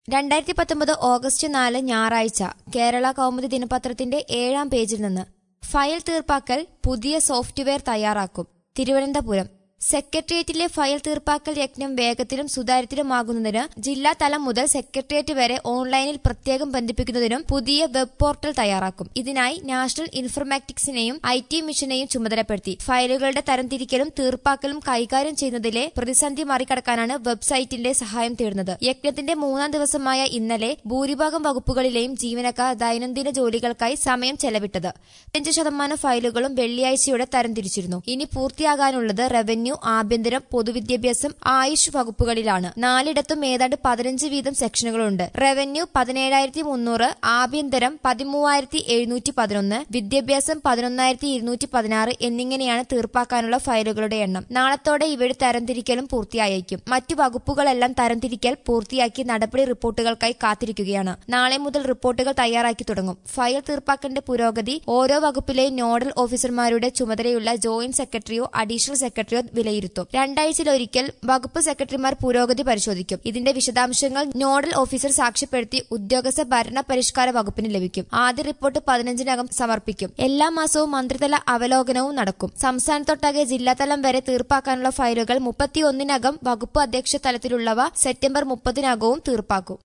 രണ്ടായിരത്തി പത്തൊമ്പത് ഓഗസ്റ്റ് നാല് ഞായറാഴ്ച കേരള കൗമുദി ദിനപത്രത്തിന്റെ ഏഴാം പേജിൽ നിന്ന് ഫയൽ തീർപ്പാക്കൽ പുതിയ സോഫ്റ്റ്വെയർ തയ്യാറാക്കും തിരുവനന്തപുരം സെക്രട്ടേറിയറ്റിലെ ഫയൽ തീർപ്പാക്കൽ യജ്ഞം വേഗത്തിലും സുതാര്യത്തിലുമാകുന്നതിന് ജില്ലാ തലം മുതൽ സെക്രട്ടേറിയറ്റ് വരെ ഓൺലൈനിൽ പ്രത്യേകം ബന്ധിപ്പിക്കുന്നതിനും പുതിയ വെബ് പോർട്ടൽ തയ്യാറാക്കും ഇതിനായി നാഷണൽ ഇൻഫർമാറ്റിക്സിനെയും ഐ ടി മിഷനെയും ചുമതലപ്പെടുത്തി ഫയലുകളുടെ തരംതിരിക്കലും തീർപ്പാക്കലും കൈകാര്യം ചെയ്യുന്നതിലെ പ്രതിസന്ധി മറികടക്കാനാണ് വെബ്സൈറ്റിന്റെ സഹായം തേടുന്നത് യജ്ഞത്തിന്റെ മൂന്നാം ദിവസമായ ഇന്നലെ ഭൂരിഭാഗം വകുപ്പുകളിലെയും ജീവനക്കാർ ദൈനംദിന ജോലികൾക്കായി സമയം ചെലവിട്ടത് അഞ്ച് ശതമാനം ഫയലുകളും വെള്ളിയാഴ്ചയോടെ തരംതിരിച്ചിരുന്നു ഇനി പൂർത്തിയാകാനുള്ളത് റവന്യൂ ആഭ്യന്തരം പൊതുവിദ്യാഭ്യാസം ആയുഷ് വകുപ്പുകളിലാണ് നാലിടത്തും ഏതാണ്ട് പതിനഞ്ച് വീതം സെക്ഷനുകളുണ്ട് റവന്യൂ പതിനേഴായിരത്തി മുന്നൂറ് ആഭ്യന്തരം പതിമൂവായിരത്തി എഴുന്നൂറ്റി പതിനൊന്ന് വിദ്യാഭ്യാസം പതിനൊന്നായിരത്തി ഇരുന്നൂറ്റി പതിനാറ് എന്നിങ്ങനെയാണ് തീർപ്പാക്കാനുള്ള ഫയലുകളുടെ എണ്ണം നാളത്തോടെ ഇവയുടെ തരംതിരിക്കലും പൂർത്തിയായേക്കും മറ്റു വകുപ്പുകളെല്ലാം തരംതിരിക്കൽ പൂർത്തിയാക്കി നടപടി റിപ്പോർട്ടുകൾക്കായി കാത്തിരിക്കുകയാണ് നാളെ മുതൽ റിപ്പോർട്ടുകൾ തയ്യാറാക്കി തുടങ്ങും ഫയൽ തീർപ്പാക്കലിന്റെ പുരോഗതി ഓരോ വകുപ്പിലെയും നോഡൽ ഓഫീസർമാരുടെ ചുമതലയുള്ള ജോയിന്റ് സെക്രട്ടറിയോ അഡീഷണൽ സെക്രട്ടറിയോ വിലയിരുത്തും രണ്ടാഴ്ചയിലൊരിക്കൽ വകുപ്പ് സെക്രട്ടറിമാർ പുരോഗതി പരിശോധിക്കും ഇതിന്റെ വിശദാംശങ്ങൾ നോഡൽ ഓഫീസർ സാക്ഷ്യപ്പെടുത്തി ഉദ്യോഗസ്ഥ ഭരണ പരിഷ്കാര വകുപ്പിന് ലഭിക്കും ആദ്യ റിപ്പോർട്ട് പതിനഞ്ചിനകം സമർപ്പിക്കും എല്ലാ മാസവും മന്ത്രിതല അവലോകനവും നടക്കും സംസ്ഥാനത്തൊട്ടാകെ ജില്ലാതലം വരെ തീർപ്പാക്കാനുള്ള ഫയലുകൾ മുപ്പത്തിയൊന്നിനകം വകുപ്പ് അധ്യക്ഷ തലത്തിലുള്ളവ സെപ്റ്റംബർ മുപ്പതിനകവും തീർപ്പാക്കും